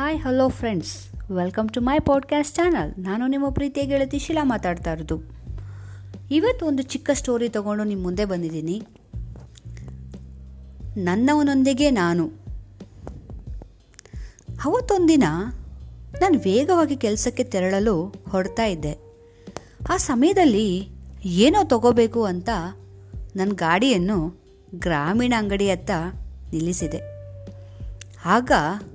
hi hello friends welcome to my podcast channel ನಾನು ನಿಮ್ಮ ಪ್ರೀತಿಯ ಗೆಳತಿ ಶಿಲಾ ಮಾತಾಡ್ತಾ ಇರೋದು ಇವತ್ತು ಒಂದು ಚಿಕ್ಕ ಸ್ಟೋರಿ ತಗೊಂಡು ನಿಮ್ಮ ಮುಂದೆ ಬಂದಿದ್ದೀನಿ ನನ್ನವನೊಂದಿಗೆ ನಾನು ಅವತ್ತೊಂದಿನ ನಾನು ವೇಗವಾಗಿ ಕೆಲಸಕ್ಕೆ ತೆರಳಲು ಹೊರಡ್ತಾ ಇದ್ದೆ ಆ ಸಮಯದಲ್ಲಿ ಏನೋ ತಗೋಬೇಕು ಅಂತ ನನ್ನ ಗಾಡಿಯನ್ನು ಗ್ರಾಮೀಣ ಅಂಗಡಿಯತ್ತ ನಿಲ್ಲಿಸಿದೆ ಆಗ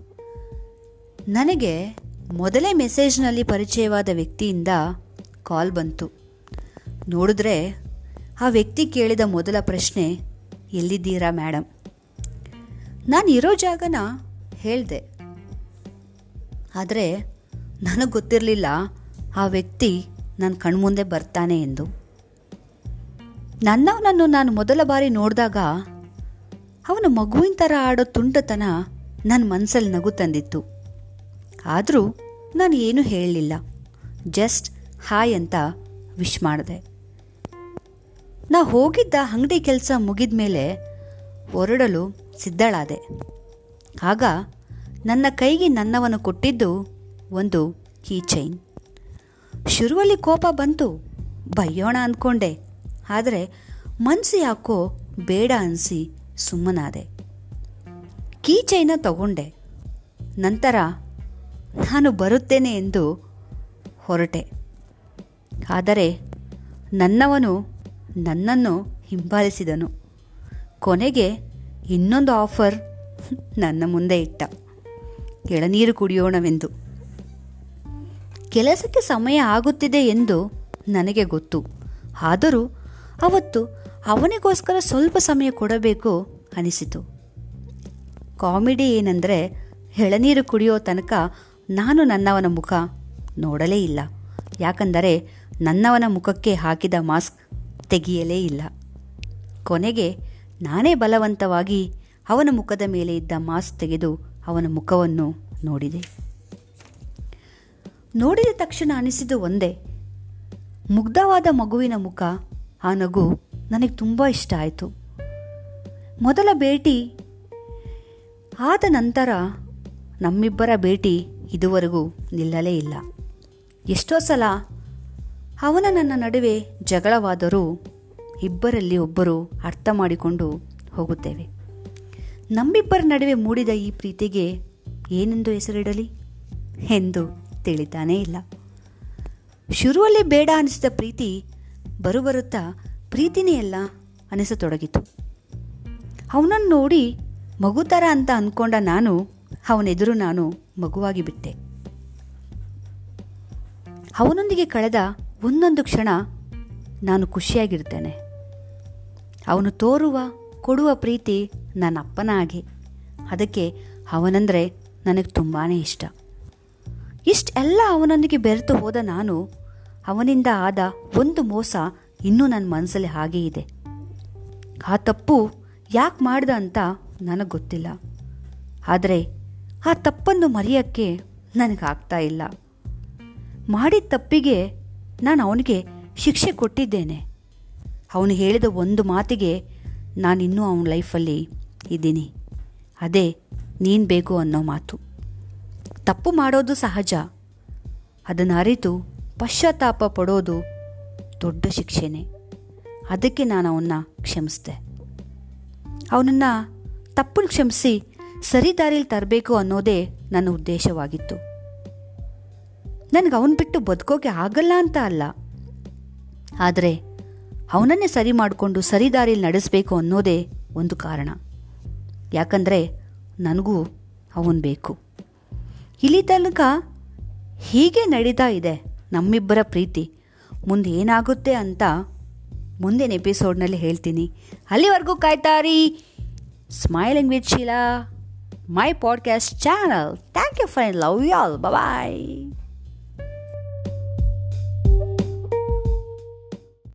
ನನಗೆ ಮೊದಲೇ ಮೆಸೇಜ್ನಲ್ಲಿ ಪರಿಚಯವಾದ ವ್ಯಕ್ತಿಯಿಂದ ಕಾಲ್ ಬಂತು ನೋಡಿದ್ರೆ ಆ ವ್ಯಕ್ತಿ ಕೇಳಿದ ಮೊದಲ ಪ್ರಶ್ನೆ ಎಲ್ಲಿದ್ದೀರಾ ಮೇಡಮ್ ನಾನು ಇರೋ ಜಾಗನ ಹೇಳಿದೆ ಆದರೆ ನನಗೆ ಗೊತ್ತಿರಲಿಲ್ಲ ಆ ವ್ಯಕ್ತಿ ನನ್ನ ಕಣ್ಮುಂದೆ ಬರ್ತಾನೆ ಎಂದು ನನ್ನವನನ್ನು ನಾನು ಮೊದಲ ಬಾರಿ ನೋಡಿದಾಗ ಅವನ ಮಗುವಿನ ಥರ ಆಡೋ ತುಂಟತನ ನನ್ನ ಮನಸ್ಸಲ್ಲಿ ನಗು ತಂದಿತ್ತು ಆದರೂ ನಾನು ಏನೂ ಹೇಳಲಿಲ್ಲ ಜಸ್ಟ್ ಹಾಯ್ ಅಂತ ವಿಶ್ ಮಾಡಿದೆ ನಾ ಹೋಗಿದ್ದ ಅಂಗಡಿ ಕೆಲಸ ಮುಗಿದ ಮೇಲೆ ಹೊರಡಲು ಸಿದ್ಧಳಾದೆ ಆಗ ನನ್ನ ಕೈಗೆ ನನ್ನವನ್ನು ಕೊಟ್ಟಿದ್ದು ಒಂದು ಕೀ ಚೈನ್ ಶುರುವಲ್ಲಿ ಕೋಪ ಬಂತು ಬಯ್ಯೋಣ ಅಂದ್ಕೊಂಡೆ ಆದರೆ ಮನಸ್ಸು ಯಾಕೋ ಬೇಡ ಅನಿಸಿ ಸುಮ್ಮನಾದೆ ಕೀ ಚೈನ ತಗೊಂಡೆ ನಂತರ ನಾನು ಬರುತ್ತೇನೆ ಎಂದು ಹೊರಟೆ ಆದರೆ ನನ್ನವನು ನನ್ನನ್ನು ಹಿಂಬಾಲಿಸಿದನು ಕೊನೆಗೆ ಇನ್ನೊಂದು ಆಫರ್ ನನ್ನ ಮುಂದೆ ಇಟ್ಟ ಎಳನೀರು ಕುಡಿಯೋಣವೆಂದು ಕೆಲಸಕ್ಕೆ ಸಮಯ ಆಗುತ್ತಿದೆ ಎಂದು ನನಗೆ ಗೊತ್ತು ಆದರೂ ಅವತ್ತು ಅವನಿಗೋಸ್ಕರ ಸ್ವಲ್ಪ ಸಮಯ ಕೊಡಬೇಕು ಅನಿಸಿತು ಕಾಮಿಡಿ ಏನೆಂದರೆ ಎಳನೀರು ಕುಡಿಯೋ ತನಕ ನಾನು ನನ್ನವನ ಮುಖ ನೋಡಲೇ ಇಲ್ಲ ಯಾಕಂದರೆ ನನ್ನವನ ಮುಖಕ್ಕೆ ಹಾಕಿದ ಮಾಸ್ಕ್ ತೆಗೆಯಲೇ ಇಲ್ಲ ಕೊನೆಗೆ ನಾನೇ ಬಲವಂತವಾಗಿ ಅವನ ಮುಖದ ಮೇಲೆ ಇದ್ದ ಮಾಸ್ಕ್ ತೆಗೆದು ಅವನ ಮುಖವನ್ನು ನೋಡಿದೆ ನೋಡಿದ ತಕ್ಷಣ ಅನಿಸಿದ್ದು ಒಂದೇ ಮುಗ್ಧವಾದ ಮಗುವಿನ ಮುಖ ಆ ನಗು ನನಗೆ ತುಂಬ ಇಷ್ಟ ಆಯಿತು ಮೊದಲ ಭೇಟಿ ಆದ ನಂತರ ನಮ್ಮಿಬ್ಬರ ಭೇಟಿ ಇದುವರೆಗೂ ನಿಲ್ಲಲೇ ಇಲ್ಲ ಎಷ್ಟೋ ಸಲ ಅವನ ನನ್ನ ನಡುವೆ ಜಗಳವಾದರೂ ಇಬ್ಬರಲ್ಲಿ ಒಬ್ಬರು ಅರ್ಥ ಮಾಡಿಕೊಂಡು ಹೋಗುತ್ತೇವೆ ನಮ್ಮಿಬ್ಬರ ನಡುವೆ ಮೂಡಿದ ಈ ಪ್ರೀತಿಗೆ ಏನೆಂದು ಹೆಸರಿಡಲಿ ಎಂದು ತಿಳಿತಾನೇ ಇಲ್ಲ ಶುರುವಲ್ಲಿ ಬೇಡ ಅನಿಸಿದ ಪ್ರೀತಿ ಬರುಬರುತ್ತಾ ಪ್ರೀತಿನೇ ಎಲ್ಲ ಅನಿಸತೊಡಗಿತು ಅವನನ್ನು ನೋಡಿ ಮಗು ಥರ ಅಂತ ಅಂದ್ಕೊಂಡ ನಾನು ಅವನೆದುರು ನಾನು ಮಗುವಾಗಿ ಬಿಟ್ಟೆ ಅವನೊಂದಿಗೆ ಕಳೆದ ಒಂದೊಂದು ಕ್ಷಣ ನಾನು ಖುಷಿಯಾಗಿರ್ತೇನೆ ಅವನು ತೋರುವ ಕೊಡುವ ಪ್ರೀತಿ ನನ್ನ ಅಪ್ಪನ ಹಾಗೆ ಅದಕ್ಕೆ ಅವನಂದರೆ ನನಗೆ ತುಂಬಾ ಇಷ್ಟ ಇಷ್ಟೆಲ್ಲ ಅವನೊಂದಿಗೆ ಬೆರೆತು ಹೋದ ನಾನು ಅವನಿಂದ ಆದ ಒಂದು ಮೋಸ ಇನ್ನೂ ನನ್ನ ಮನಸ್ಸಲ್ಲಿ ಹಾಗೇ ಇದೆ ಆ ತಪ್ಪು ಯಾಕೆ ಮಾಡ್ದ ಅಂತ ನನಗೆ ಗೊತ್ತಿಲ್ಲ ಆದರೆ ಆ ತಪ್ಪನ್ನು ಮರೆಯೋಕ್ಕೆ ನನಗಾಗ್ತಾ ಇಲ್ಲ ಮಾಡಿದ ತಪ್ಪಿಗೆ ನಾನು ಅವನಿಗೆ ಶಿಕ್ಷೆ ಕೊಟ್ಟಿದ್ದೇನೆ ಅವನು ಹೇಳಿದ ಒಂದು ಮಾತಿಗೆ ನಾನಿನ್ನೂ ಅವನ ಲೈಫಲ್ಲಿ ಇದ್ದೀನಿ ಅದೇ ನೀನು ಬೇಕು ಅನ್ನೋ ಮಾತು ತಪ್ಪು ಮಾಡೋದು ಸಹಜ ಅದನ್ನು ಅರಿತು ಪಶ್ಚಾತ್ತಾಪ ಪಡೋದು ದೊಡ್ಡ ಶಿಕ್ಷೆನೇ ಅದಕ್ಕೆ ನಾನು ಅವನ್ನ ಕ್ಷಮಿಸಿದೆ ಅವನನ್ನು ತಪ್ಪನ್ನು ಕ್ಷಮಿಸಿ ಸರಿ ದಾರಿಯಲ್ಲಿ ತರಬೇಕು ಅನ್ನೋದೇ ನನ್ನ ಉದ್ದೇಶವಾಗಿತ್ತು ನನಗೆ ಅವನು ಬಿಟ್ಟು ಬದುಕೋಕೆ ಆಗಲ್ಲ ಅಂತ ಅಲ್ಲ ಆದರೆ ಅವನನ್ನೇ ಸರಿ ಮಾಡಿಕೊಂಡು ಸರಿ ದಾರಿಯಲ್ಲಿ ನಡೆಸಬೇಕು ಅನ್ನೋದೇ ಒಂದು ಕಾರಣ ಯಾಕಂದರೆ ನನಗೂ ಅವನು ಬೇಕು ಇಲ್ಲಿ ತನಕ ಹೀಗೆ ನಡೀತಾ ಇದೆ ನಮ್ಮಿಬ್ಬರ ಪ್ರೀತಿ ಮುಂದೆ ಏನಾಗುತ್ತೆ ಅಂತ ಮುಂದಿನ ಎಪಿಸೋಡ್ನಲ್ಲಿ ಹೇಳ್ತೀನಿ ಅಲ್ಲಿವರೆಗೂ ಕಾಯ್ತಾರಿ smiling with Sheela my podcast channel thank you fine love you all bye